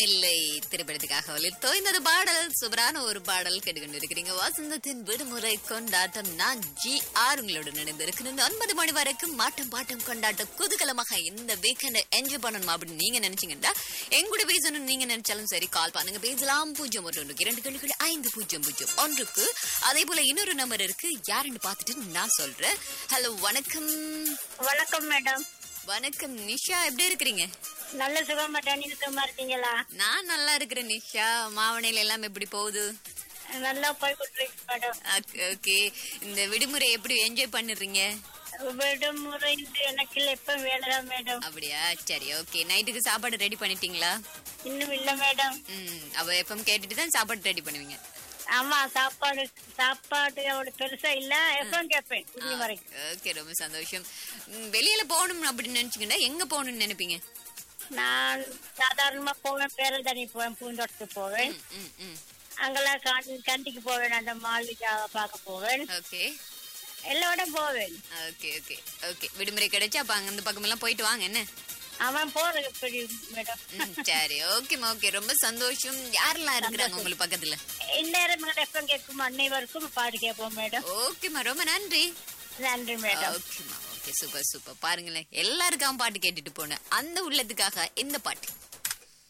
இல்லை திரைப்படத்துக்காக ஒலி தோய்ந்தது பாடல் சூப்பரான ஒரு பாடல் கேட்டுக்கொண்டு இருக்கிறீங்க வசந்தத்தின் விடுமுறை கொண்டாட்டம் நான் ஜி ஆர் உங்களோட நடந்திருக்கிறேன் ஒன்பது மணி வரைக்கும் மாட்டம் பாட்டம் கொண்டாட்டம் குதூகலமாக இந்த வீக்கெண்ட் என்ஜாய் பண்ணணும் அப்படின்னு நீங்க நினைச்சீங்கன்னா எங்கூட பேசணும் நீங்க நினைச்சாலும் சரி கால் பண்ணுங்க பேசலாம் பூஜ்ஜியம் ஒன்று ஒன்று இரண்டு கேள்விகள் ஐந்து பூஜ்ஜியம் பூஜ்ஜியம் ஒன்றுக்கு அதே போல இன்னொரு நம்பர் இருக்கு யாருன்னு பார்த்துட்டு நான் சொல்றேன் ஹலோ வணக்கம் வணக்கம் மேடம் வணக்கம் நிஷா எப்படி இருக்கிறீங்க நல்ல சுகம் மேடம் நீங்க சுகமா இருக்கீங்களா நான் நல்லா இருக்கிறேன் நிஷா மாவனையில எல்லாம் எப்படி போகுது நல்லா போய் கொடுத்துருக்கு மேடம் ஓகே இந்த விடுமுறை எப்படி என்ஜாய் பண்ணுறீங்க விடுமுறை இது எனக்கு இல்ல எப்ப வேலைதான் மேடம் அப்படியா சரி ஓகே நைட்டுக்கு சாப்பாடு ரெடி பண்ணிட்டீங்களா இன்னும் இல்ல மேடம் ம் அவ எப்பவும் கேட்டுட்டு தான் சாப்பாடு ரெடி பண்ணுவீங்க ஆமா சாப்பாடு சாப்பாடு அவ்வளவு பெருசா இல்ல எப்ப கேட்பேன் இன்னி வரைக்கும் ஓகே ரொம்ப சந்தோஷம் ம், வெளியில போகணும் அப்படின்னு நினைச்சீங்கன்னா எங்க போகணும்னு நினைப்பீங்க நான் சாதாரணமா போவேன் பேரதானி போவேன் பூந்தோட்டத்துக்கு போவேன் ம், ம் ம் அங்கெல்லாம் காந்தி கண்டிக்கு போவேன் அந்த மாளிகை பார்க்க போவேன் ஓகே எல்லா இடம் போவேன் ஓகே ஓகே ஓகே விடுமுறை கிடைச்சா அப்ப அங்க அந்த பக்கமெல்லாம் போயிட்டு வாங்க என்ன அவன் போறது எப்படி மேடம் ம், சரி ஓகேம்மா ஓகே ரொம்ப சந்தோஷம் யாரெல்லாம் இருக்கிறாங்க உங்களுக்கு பக்கத்துல இந்நேரம் எப்ப கேட்கும் அன்னைவருக்கும் பாடு கேட்போம் மேடம் ஓகேம்மா ரொம்ப நன்றி நன்றி மேடம் ஓகேம்மா ஓகே சூப்பர் சூப்பர் பாருங்களேன் எல்லாருக்கும் பாட்டு கேட்டுட்டு போனேன் அந்த உள்ளத்துக்காக இந்த பாட்டு